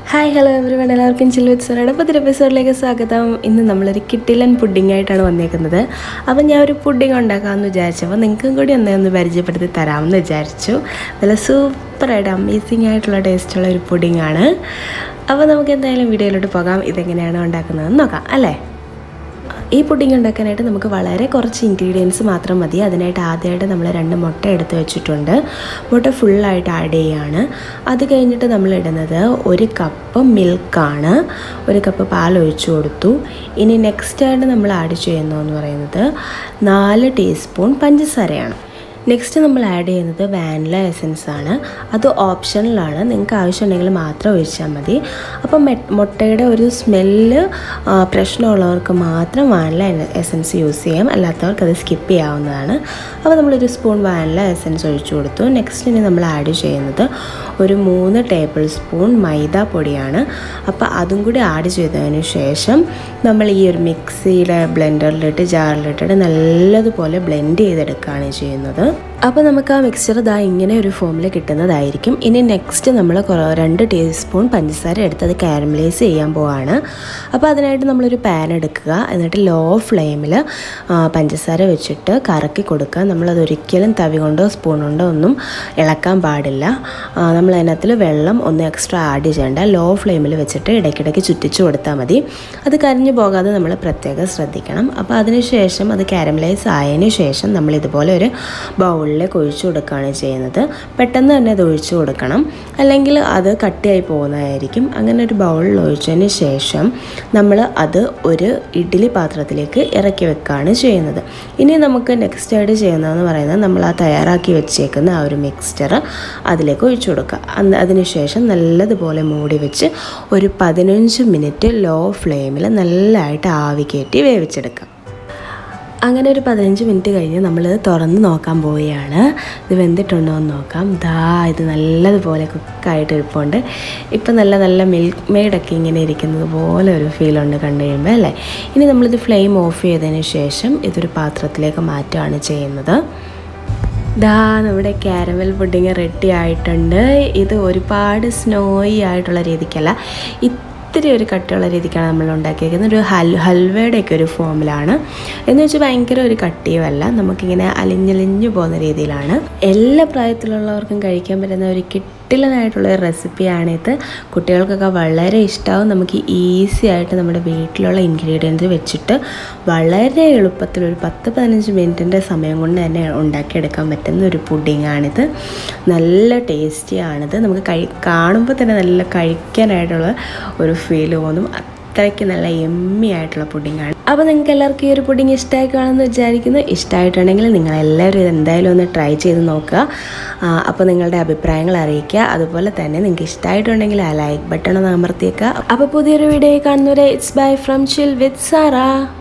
hi hello everyone എല്ലാവർക്കും ചിൽവിത്ത് സോറയുടെ പുതിയ എപ്പിസോഡിലേക്ക് സ്വാഗതം ഇന്ന് നമ്മളൊരു കിട്ടിലൻ പുഡിംഗ് ആയിട്ടാണ് വന്നേക്കുന്നത് അപ്പം ഞാൻ ഒരു പുഡിംഗ് ഉണ്ടാക്കാമെന്ന് വിചാരിച്ചപ്പോൾ നിങ്ങൾക്കും കൂടി എന്നെ ഒന്ന് പരിചയപ്പെടുത്തി തരാമെന്ന് വിചാരിച്ചു നല്ല സൂപ്പറായിട്ട് അമേസിങ് ആയിട്ടുള്ള ടേസ്റ്റുള്ള ഒരു പുഡിംഗ് ആണ് അപ്പോൾ നമുക്ക് എന്തായാലും വീഡിയോയിലോട്ട് പോകാം ഇതെങ്ങനെയാണ് ഉണ്ടാക്കുന്നതെന്ന് നോക്കാം അല്ലേ ഈ പുഡിംഗ് ഉണ്ടാക്കാനായിട്ട് നമുക്ക് വളരെ കുറച്ച് ഇൻഗ്രീഡിയൻസ് മാത്രം മതി അതിനായിട്ട് ആദ്യമായിട്ട് നമ്മൾ രണ്ട് മുട്ട എടുത്ത് വെച്ചിട്ടുണ്ട് മുട്ട ഫുള്ളായിട്ട് ആഡ് ചെയ്യുകയാണ് അത് കഴിഞ്ഞിട്ട് നമ്മൾ ഇടുന്നത് ഒരു കപ്പ് മിൽക്കാണ് ഒരു കപ്പ് പാൽ ഒഴിച്ചു കൊടുത്തു ഇനി നെക്സ്റ്റ് ആയിട്ട് നമ്മൾ ആഡ് ചെയ്യുന്നതെന്ന് പറയുന്നത് നാല് ടീസ്പൂൺ പഞ്ചസാരയാണ് നെക്സ്റ്റ് നമ്മൾ ആഡ് ചെയ്യുന്നത് വാനില എസൻസ് ആണ് അത് ഓപ്ഷണലാണ് നിങ്ങൾക്ക് ആവശ്യമുണ്ടെങ്കിൽ മാത്രം ഒഴിച്ചാൽ മതി അപ്പം മുട്ടയുടെ ഒരു സ്മെല്ല് പ്രശ്നമുള്ളവർക്ക് മാത്രം വാനില എസൻസ് യൂസ് ചെയ്യാം അല്ലാത്തവർക്ക് അത് സ്കിപ്പ് ചെയ്യാവുന്നതാണ് അപ്പോൾ നമ്മളൊരു സ്പൂൺ വാനില എസൻസ് ഒഴിച്ചു കൊടുത്തു നെക്സ്റ്റ് ഇനി നമ്മൾ ആഡ് ചെയ്യുന്നത് ഒരു മൂന്ന് ടേബിൾ സ്പൂൺ മൈദ പൊടിയാണ് അപ്പോൾ അതും കൂടി ആഡ് ചെയ്തതിന് ശേഷം നമ്മൾ ഈ ഒരു മിക്സിയിലെ ബ്ലെൻഡറിലിട്ട് ജാറിലിട്ടിട്ട് നല്ലതുപോലെ ബ്ലെൻഡ് ചെയ്തെടുക്കുകയാണ് ചെയ്യുന്നത് അപ്പോൾ നമുക്ക് ആ മിക്സ്ചർ ഇതാ ഇങ്ങനെ ഒരു ഫോമിൽ കിട്ടുന്നതായിരിക്കും ഇനി നെക്സ്റ്റ് നമ്മൾ രണ്ട് ടീസ്പൂൺ പഞ്ചസാര എടുത്ത് അത് കാരമലൈസ് ചെയ്യാൻ പോവാണ് അപ്പോൾ അതിനായിട്ട് നമ്മളൊരു പാൻ എടുക്കുക എന്നിട്ട് ലോ ഫ്ലെയിമിൽ പഞ്ചസാര വെച്ചിട്ട് കറക്കി കൊടുക്കുക നമ്മളത് ഒരിക്കലും തവി കൊണ്ടോ സ്പൂൺ കൊണ്ടോ ഒന്നും ഇളക്കാൻ പാടില്ല നമ്മൾ അതിനകത്തിൽ വെള്ളം ഒന്ന് എക്സ്ട്രാ ആഡ് ചെയ്യേണ്ട ലോ ഫ്ലെയിമിൽ വെച്ചിട്ട് ഇടയ്ക്കിടയ്ക്ക് ചുറ്റിച്ച് കൊടുത്താൽ മതി അത് കരിഞ്ഞു പോകാതെ നമ്മൾ പ്രത്യേകം ശ്രദ്ധിക്കണം അപ്പോൾ അതിന് ശേഷം അത് കാരമലൈസ് ആയതിനു ശേഷം നമ്മൾ ഇതുപോലെ ഒരു ബൗളിലേക്ക് ഒഴിച്ചു കൊടുക്കുകയാണ് ചെയ്യുന്നത് പെട്ടെന്ന് തന്നെ അത് ഒഴിച്ചു കൊടുക്കണം അല്ലെങ്കിൽ അത് കട്ടിയായി പോകുന്നതായിരിക്കും അങ്ങനെ ഒരു ബൗളിൽ ഒഴിച്ചതിന് ശേഷം നമ്മൾ അത് ഒരു ഇഡ്ഡലി പാത്രത്തിലേക്ക് ഇറക്കി വെക്കുകയാണ് ചെയ്യുന്നത് ഇനി നമുക്ക് നെക്സ്റ്റ് ആയിട്ട് ചെയ്യുന്നതെന്ന് പറയുന്നത് നമ്മൾ ആ തയ്യാറാക്കി വെച്ചേക്കുന്ന ആ ഒരു മിക്സ്ചർ അതിലേക്ക് ഒഴിച്ചു കൊടുക്കുക അതിനുശേഷം നല്ലതുപോലെ മൂടി വെച്ച് ഒരു പതിനഞ്ച് മിനിറ്റ് ലോ ഫ്ലെയിമിൽ നല്ലതായിട്ട് ആവി കയറ്റി വേവിച്ചെടുക്കുക അങ്ങനെ ഒരു പതിനഞ്ച് മിനിറ്റ് കഴിഞ്ഞ് നമ്മൾ തുറന്ന് നോക്കാൻ പോവുകയാണ് ഇത് വെന്തിട്ടുണ്ടോ എന്ന് നോക്കാം ദാ ഇത് നല്ലതുപോലെ കുക്കായിട്ട് ഇരിപ്പുണ്ട് ഇപ്പം നല്ല നല്ല മിൽക്ക് മെയ്ഡൊക്കെ ഇങ്ങനെ ഇരിക്കുന്നത് പോലെ ഒരു ഫീലുണ്ട് കണ്ടു കഴിയുമ്പോൾ അല്ലേ ഇനി നമ്മളിത് ഫ്ലെയിം ഓഫ് ചെയ്തതിന് ശേഷം ഇതൊരു പാത്രത്തിലേക്ക് മാറ്റുകയാണ് ചെയ്യുന്നത് ദാ നമ്മുടെ കാരമൽ പുഡിങ് റെഡി ആയിട്ടുണ്ട് ഇത് ഒരുപാട് സ്നോയി ആയിട്ടുള്ള രീതിക്കല്ല ഇത്തിരി ഒരു കട്ടിയുള്ള രീതിക്കാണ് നമ്മൾ ഉണ്ടാക്കിയിരിക്കുന്നത് ഒരു ഹൽ ഹൽവയുടെയൊക്കെ ഒരു ഫോമിലാണ് എന്ന് വെച്ചാൽ ഭയങ്കര ഒരു കട്ടിയുമല്ല നമുക്കിങ്ങനെ അലിഞ്ഞലിഞ്ഞു പോകുന്ന രീതിയിലാണ് എല്ലാ പ്രായത്തിലുള്ളവർക്കും കഴിക്കാൻ പറ്റുന്ന ഒരു കിട്ടിലനായിട്ടുള്ള ഒരു റെസിപ്പിയാണിത് കുട്ടികൾക്കൊക്കെ വളരെ ഇഷ്ടമാവും നമുക്ക് ഈസി ആയിട്ട് നമ്മുടെ വീട്ടിലുള്ള ഇൻഗ്രീഡിയൻസ് വെച്ചിട്ട് വളരെ എളുപ്പത്തിൽ ഒരു പത്ത് പതിനഞ്ച് മിനിറ്റിൻ്റെ സമയം കൊണ്ട് തന്നെ ഉണ്ടാക്കിയെടുക്കാൻ പറ്റുന്ന ഒരു പുഡിങ്ങാണിത് നല്ല ടേസ്റ്റിയാണിത് നമുക്ക് കഴി കാണുമ്പോൾ തന്നെ നല്ല കഴിക്കാനായിട്ടുള്ള ഒരു ഫീൽ തോന്നും അത്രയ്ക്ക് നല്ല എമ്മി ആയിട്ടുള്ള പുഡിങ്ങാണ് അപ്പോൾ നിങ്ങൾക്ക് എല്ലാവർക്കും ഈ ഒരു പുഡിങ് ഇഷ്ടമായി കാണുമെന്ന് വിചാരിക്കുന്നു ഇഷ്ടമായിട്ടുണ്ടെങ്കിൽ നിങ്ങളെല്ലാവരും ഇത് എന്തായാലും ഒന്ന് ട്രൈ ചെയ്ത് നോക്കുക അപ്പോൾ നിങ്ങളുടെ അഭിപ്രായങ്ങൾ അറിയിക്കുക അതുപോലെ തന്നെ നിങ്ങൾക്ക് ഇഷ്ടമായിട്ടുണ്ടെങ്കിൽ ആ ലൈക്ക് ബട്ടൺ ഒന്ന് അമർത്തിയേക്കുക അപ്പോൾ പുതിയൊരു വീഡിയോ കാണുന്നവരെ it's bye from chill with Sarah